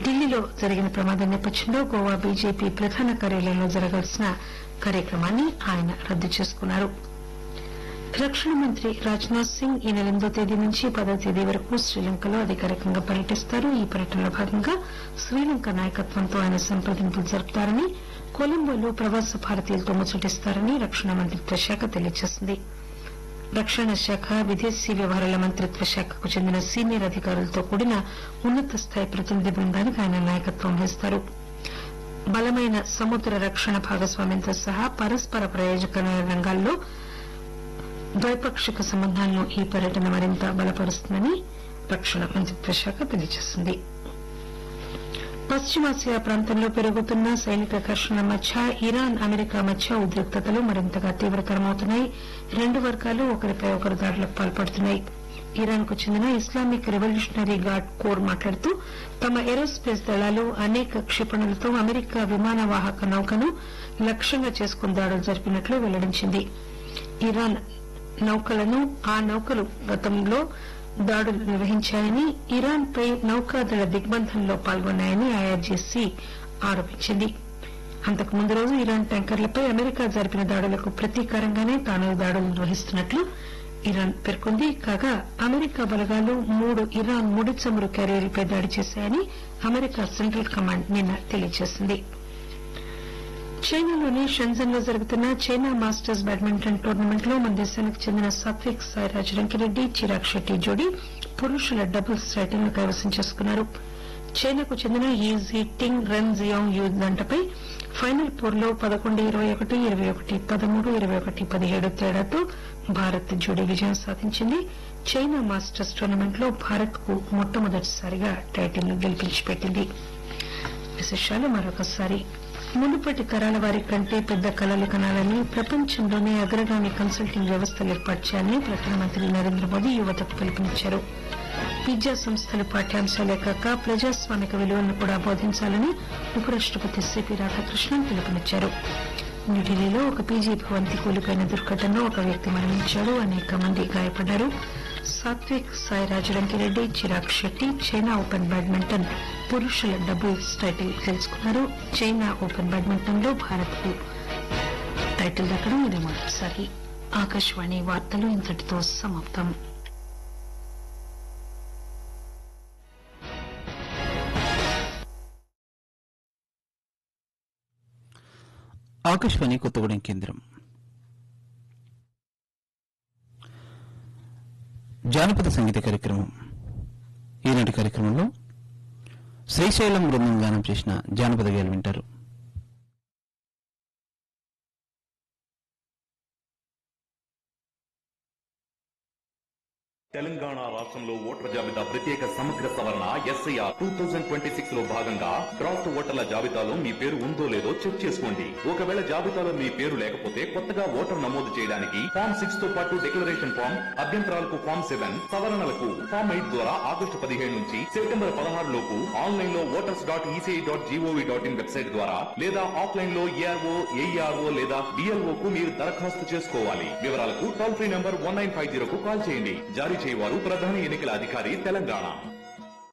ఢిల్లీలో జరిగిన ప్రమాదం నేపథ్యంలో గోవా బీజేపీ ప్రధాన కార్యాలయంలో జరగాల్సిన కార్యక్రమాన్ని ఆయన రద్దు చేసుకున్నారు రక్షణ మంత్రి రాజ్నాథ్ సింగ్ ఈ నెల ఎనిమిదో తేదీ నుంచి పదో తేదీ వరకు శ్రీలంకలో అధికారికంగా పర్యటిస్తారు ఈ పర్యటనలో భాగంగా శ్రీలంక నాయకత్వంతో ఆయన సంప్రదింపులు జరుపుతారని కొలంబోలో ప్రవాస భారతీయులతో ముచ్చటిస్తారని రక్షణ మంత్రిత్వ శాఖ తెలియజేసింది రక్షణ శాఖ విదేశీ వ్యవహారాల మంత్రిత్వ శాఖకు చెందిన సీనియర్ అధికారులతో కూడిన ఉన్నత స్థాయి ప్రతినిధి బృందానికి ఆయన నాయకత్వం వహిస్తారు బలమైన సముద్ర రక్షణ భాగస్వామ్యంతో సహా పరస్పర ప్రయోజకమైన రంగాల్లో ద్వైపాక్షిక సంబంధాలను ఈ పర్యటన మరింత బలపరుస్తుందని రక్షణ మంత్రిత్వ శాఖ తెలియజేసింది పశ్చిమాసియా ప్రాంతంలో పెరుగుతున్న సైనిక ఘర్షణల మధ్య ఇరాన్ అమెరికా మధ్య ఉద్రిక్తతలు మరింతగా తీవ్రతరమవుతున్నాయి రెండు వర్గాలు ఒకరిపై ఒకరు దాడులకు పాల్పడుతున్నాయి ఇరాన్ కు చెందిన ఇస్లామిక్ రెవల్యూషనరీ గార్డ్ కోర్ మాట్లాడుతూ తమ ఏరోస్పేస్ దళాలు అనేక క్షిపణులతో అమెరికా విమాన వాహక నౌకను లక్ష్యంగా చేసుకుని దాడులు జరిపినట్లు వెల్లడించింది ఇరాన్ నౌకలను ఆ నౌకలు గతంలో దాడులు నిర్వహించాయని ఇరాన్ పై నౌకాదళ దిగ్బంధంలో పాల్గొన్నాయని ఐఆర్జీసీ ఆరోపించింది అంతకు ముందు రోజు ఇరాన్ ట్యాంకర్లపై అమెరికా జరిపిన దాడులకు ప్రతీకారంగానే తాను ఈ దాడులు నిర్వహిస్తున్నట్లు ఇరాన్ పేర్కొంది కాగా అమెరికా బలగాలు మూడు ఇరాన్ ముడి చమురు క్యారియర్లపై దాడి చేశాయని అమెరికా సెంట్రల్ కమాండ్ నిన్న తెలియజేసింది చైనాలోని షెంజన్ లో జరుగుతున్న చైనా మాస్టర్స్ బ్యాడ్మింటన్ టోర్నమెంట్ లో మన దేశానికి చెందిన సాత్విక్ సాయిరాజ్ రంకిరెడ్డి చిరాగ్ శెట్టి జోడీ పురుషుల డబుల్స్ టైటిల్ ను కైవసం చేసుకున్నారు చైనాకు చెందిన ఈజీ టింగ్ రెన్ జియాంగ్ యూ దంటపై ఫైనల్ పోర్లో పదకొండు ఇరవై ఒకటి ఇరవై ఒకటి పదమూడు ఇరవై ఒకటి పదిహేడు తేడాతో భారత్ జోడీ విజయం సాధించింది చైనా మాస్టర్స్ టోర్నమెంట్ లో భారత్ కు మొట్టమొదటిసారిగా టైటిల్ ను గెలిపించి పెట్టింది విశేషాలు మరొకసారి మునుపటి తరాల వారి కంటే పెద్ద కళలు కనాలని ప్రపంచంలోనే అగ్రగామి కన్సల్టింగ్ వ్యవస్థలు ఏర్పాటు చేయాలని ప్రధానమంత్రి నరేంద్ర మోదీ యువతకు పిలుపునిచ్చారు విద్యా సంస్థలు పాఠ్యాంశాలే కాక ప్రజాస్వామిక విలువలను కూడా బోధించాలని ఉపరాష్టపతి సిపి రాధాకృష్ణన్ పిలుపునిచ్చారు న్యూఢిల్లీలో ఒక పీజీ భవంతి కూలిపోయిన దుర్ఘటనలో ఒక వ్యక్తి మరణించాడు అనేక మంది గాయపడ్డారు Satwik Sairaj Rankireddy Chirag Shetty China open badminton పురుషుల డబుల్స్ టైటిల్ గెలుచుకున్నారు చైనా ఓపెన్ బ్యాడ్మింటన్ లో భారత్ కు టైటిల్ దక్కడం ఇది మొదటిసారి ఆకాశవాణి వార్తలు ఇంతటితో సమాప్తం ఆకాశవాణి కొత్తగూడెం కేంద్రం జానపద సంగీత కార్యక్రమం ఈనాటి కార్యక్రమంలో శ్రీశైలం బృందం గానం చేసిన జానపద గేయాలు వింటారు తెలంగాణ రాష్ట్రంలో ఓటర్ల జాబితా ప్రత్యేక సమగ్ర సవరణ SIR two thousand twenty six లో భాగంగా డ్రాఫ్ట్ ఓటర్ల జాబితాలో మీ పేరు ఉందో లేదో చెక్ చేసుకోండి ఒకవేళ జాబితాలో మీ పేరు లేకపోతే కొత్తగా ఓటర్ నమోదు చేయడానికి ఫామ్ సిక్స్ తో పాటు డిక్లరేషన్ ఫామ్ అభ్యంతరాలకు ఫామ్ సెవెన్ సవరణలకు ఫామ్ ఎయిట్ ద్వారా ఆగస్టు పదిహేడు నుంచి సెప్టెంబర్ పదహారు లోపు ఆన్లైన్ లో voters dot ECI dot GOV dot in website ద్వారా లేదా ఆఫ్లైన్ లో ఏఆర్ఓ ఏఈఆర్ఓ లేదా డిఎల్ఓ కు మీరు దరఖాస్తు చేసుకోవాలి వివరాలకు toll free number one nine five zero కు కాల్ చేయండి జారీ చేయవారు ప్రధాన ఎన్నికల అధికారి తెలంగాణ